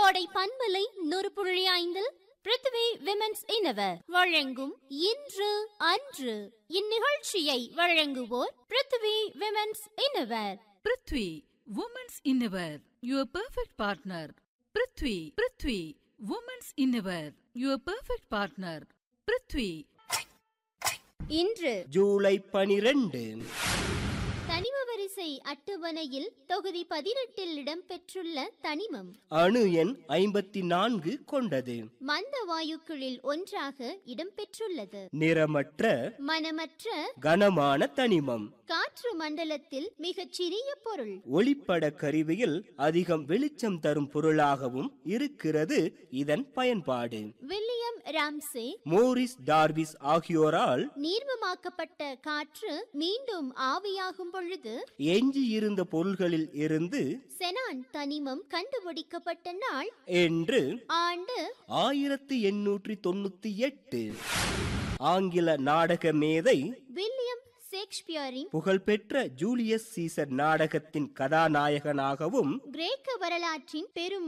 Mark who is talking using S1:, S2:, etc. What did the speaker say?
S1: கோடை பண்பலை நூறு புள்ளி ஐந்தில் பிருத்திவி விமென்ஸ் இனவர் வழங்கும் இன்று அன்று இந்நிகழ்ச்சியை வழங்குவோர் Prithvi women's innerwear
S2: Prithvi women's innerwear your perfect partner Prithvi Prithvi women's innerwear your perfect partner Prithvi
S1: இன்று
S3: ஜூலை பனிரெண்டு
S1: தனிம வரிசை அட்டவணையில் தொகுதி பதினெட்டில் இடம்பெற்றுள்ள தனிமம்
S3: அணு எண் ஐம்பத்தி நான்கு கொண்டது
S1: மந்த வாயுக்களில் ஒன்றாக இடம்பெற்றுள்ளது
S3: நிறமற்ற
S1: மனமற்ற
S3: கனமான தனிமம்
S1: காற்று மண்டலத்தில் மிகச் சிறிய பொருள்
S3: ஒளிப்பட கருவியில் அதிகம் வெளிச்சம் தரும் பொருளாகவும் இருக்கிறது இதன் பயன்பாடு
S1: வில்லியம் ராம்சே
S3: மோரிஸ் டார்விஸ் ஆகியோரால்
S1: நீர்மமாக்கப்பட்ட காற்று மீண்டும் ஆவியாகும் பொழுது
S3: எஞ்சியிருந்த பொருள்களில் இருந்து
S1: செனான் தனிமம் கண்டுபிடிக்கப்பட்ட நாள்
S3: என்று
S1: ஆண்டு
S3: ஆயிரத்தி எண்ணூற்றி தொண்ணூத்தி எட்டு ஆங்கில நாடக மேதை
S1: வில்லியம் ஷேக்ஸ்பியரின்
S3: புகழ்பெற்ற ஜூலியஸ் சீசர் நாடகத்தின் கதாநாயகனாகவும்
S1: கிரேக்க வரலாற்றின் பெரும்